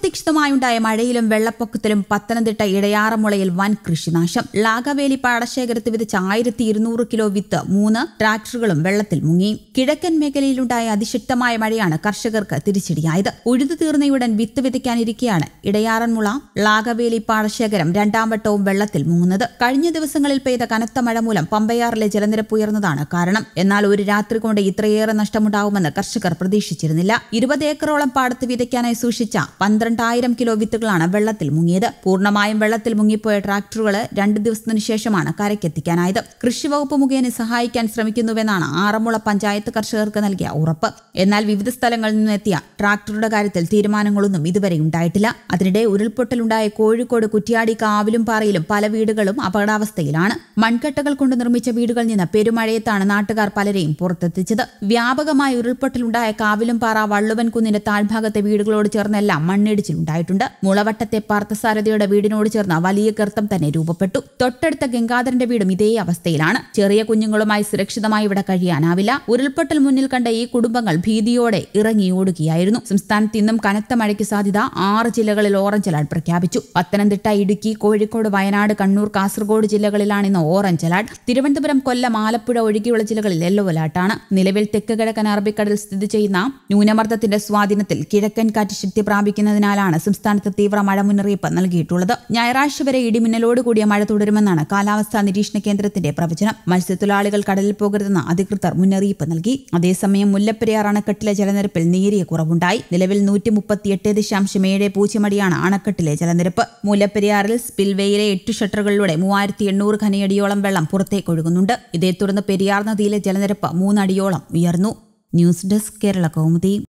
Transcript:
അപ്രതീക്ഷിതമായുണ്ടായ മഴയിലും വെള്ളപ്പൊക്കത്തിലും പത്തനംതിട്ട ഇടയാറമുളയിൽ വൻ കൃഷിനാശം ലാഗവേലി പാടശേഖരത്ത് വിതച്ച ആയിരത്തി ഇരുന്നൂറ് കിലോ വിത്ത് മൂന്ന് ട്രാക്ടറുകളും വെള്ളത്തിൽ മുങ്ങി കിഴക്കൻ മേഖലയിലുണ്ടായ അതിശക്തമായ മഴയാണ് കർഷകർക്ക് തിരിച്ചടിയായത് ഉഴുതു തീർന്നയുടൻ വിത്ത് വിതയ്ക്കാനിരിക്കെയാണ് ഇടയാറന്മുള ലാഗവേലി പാടശേഖരം രണ്ടാം വട്ടവും വെള്ളത്തിൽ മുങ്ങുന്നത് കഴിഞ്ഞ ദിവസങ്ങളിൽ പെയ്ത കനത്ത മഴ മൂലം പമ്പയാറിലെ ജലനിരപ്പ് ഉയർന്നതാണ് കാരണം എന്നാൽ ഒരു രാത്രി കൊണ്ട് ഇത്രയേറെ നഷ്ടമുണ്ടാവുമെന്ന് കർഷകർ പ്രതീക്ഷിച്ചിരുന്നില്ല ഇരുപത് ഏക്കറോളം പാടത്ത് വിതയ്ക്കാനായി സൂക്ഷിച്ച പന്ത്രണ്ടായിരം കിലോ വിത്തുകളാണ് വെള്ളത്തിൽ മുങ്ങിയത് പൂർണ്ണമായും വെള്ളത്തിൽ മുങ്ങിപ്പോയ ട്രാക്ടറുകൾ രണ്ട് ദിവസത്തിനു ശേഷമാണ് കരയ്ക്കെത്തിക്കാനായത് കൃഷിവകുപ്പ് മുഖേന സഹായിക്കാൻ ശ്രമിക്കുന്നുവെന്നാണ് ആറന്മുള പഞ്ചായത്ത് കർഷകർക്ക് നൽകിയ ഉറപ്പ് എന്നാൽ വിവിധ സ്ഥലങ്ങളിൽ നിന്നെത്തിയ ട്രാക്ടറുടെ കാര്യത്തിൽ തീരുമാനങ്ങളൊന്നും ഇതുവരെ ഉണ്ടായിട്ടില്ല അതിനിടെ ഉരുൾപൊട്ടലുണ്ടായ കോഴിക്കോട് കുറ്റ്യാടി കാവിലും പാറയിലും പല വീടുകളും അപകടാവസ്ഥയിലാണ് മൺകട്ടകൾ കൊണ്ട് നിർമ്മിച്ച വീടുകളിൽ നിന്ന് പെരുമഴയത്താണ് നാട്ടുകാർ പലരെയും പുറത്തെത്തിച്ചത് വ്യാപകമായ ഉരുൾപൊട്ടലുണ്ടായ കാവിലും പാറ വള്ളുവൻ കുന്നിന്റെ താഴ്ഭാഗത്തെ വീടുകളോട് ചേർന്നെല്ലാം മണ്ണിടിച്ചിലുണ്ടായിട്ടുണ്ട് മുളവട്ടത്തെ പാർത്ഥസാരഥിയുടെ വീടിനോട് ചേർന്ന വലിയ ഗർത്തം തന്നെ രൂപപ്പെട്ടു തൊട്ടടുത്ത ഗംഗാധരന്റെ വീടും ഇതേ അവസ്ഥയിലാണ് ചെറിയ കുഞ്ഞുങ്ങളുമായി സുരക്ഷിതമായി ഇവിടെ കഴിയാനാവില്ല ഉരുൾപൊട്ടൽ മുന്നിൽ കണ്ട ഈ കുടുംബങ്ങൾ ഭീതിയോടെ ഇറങ്ങി ഓടുകയായിരുന്നു സംസ്ഥാനത്ത് ഇന്നും കനത്ത മഴയ്ക്ക് സാധ്യത ആറ് ജില്ലകളിൽ ഓറഞ്ച് അലർട്ട് പ്രഖ്യാപിച്ചു പത്തനംതിട്ട ഇടുക്കി കോഴിക്കോട് വയനാട് കണ്ണൂർ കാസർഗോഡ് ജില്ലകളിലാണ് ഇന്ന് ഓറഞ്ച് അലർട്ട് തിരുവനന്തപുരം കൊല്ലം ആലപ്പുഴ ഒഴികെയുള്ള ജില്ലകളിൽ യെല്ലോ അലർട്ടാണ് നിലവിൽ തെക്ക് കിഴക്കൻ അറബിക്കടലിൽ സ്ഥിതി ചെയ്യുന്ന ന്യൂനമർദ്ദത്തിന്റെ സ്വാധീനത്തിൽ കിഴക്കൻ കാറ്റ് ശക്തി പ്രാപിക്കുന്നതിനാലാണ് സംസ്ഥാനത്ത് തീവ്ര മഴ മുന്നറിയിപ്പ് നൽകിയിട്ടുള്ളത് ഞായറാഴ്ച വരെ ഇടിമിന്നലോട് കൂടിയ മഴ തുടരുമെന്നാണ് കാലാവസ്ഥാ നിരീക്ഷണ കേന്ദ്രത്തിന്റെ പ്രവചനം മത്സ്യത്തൊഴിലാളികൾ കടലിൽ പോകരുതെന്ന് അധികൃതർ മുന്നറിയിപ്പ് നൽകി അതേസമയം മുല്ലപ്പെരിയാർ അണക്കെട്ടിലെ ജലനിരപ്പിൽ നേരിയ കുറവുണ്ടായി നിലവിൽ നൂറ്റി മുപ്പത്തിയെട്ട് ദശാംശം ഏഴ് പൂജ്യം അടിയാണ് അണക്കെട്ടിലെ ജലനിരപ്പ് മുല്ലപ്പെരിയാറിൽ സ്പിൽവേയിലെ എട്ട് ഷട്ടറുകളിലൂടെ മൂവായിരത്തി എണ്ണൂറ് ഖനിയടിയോളം വെള്ളം പുറത്തേക്ക് ഒഴുകുന്നുണ്ട് ഇതേ തുടർന്ന് പെരിയാർ നദിയിലെ ജലനിരപ്പ് മൂന്നടിയോളം ഉയർന്നു ന്യൂസ് ഡെസ്ക് കേരള കൗമുദി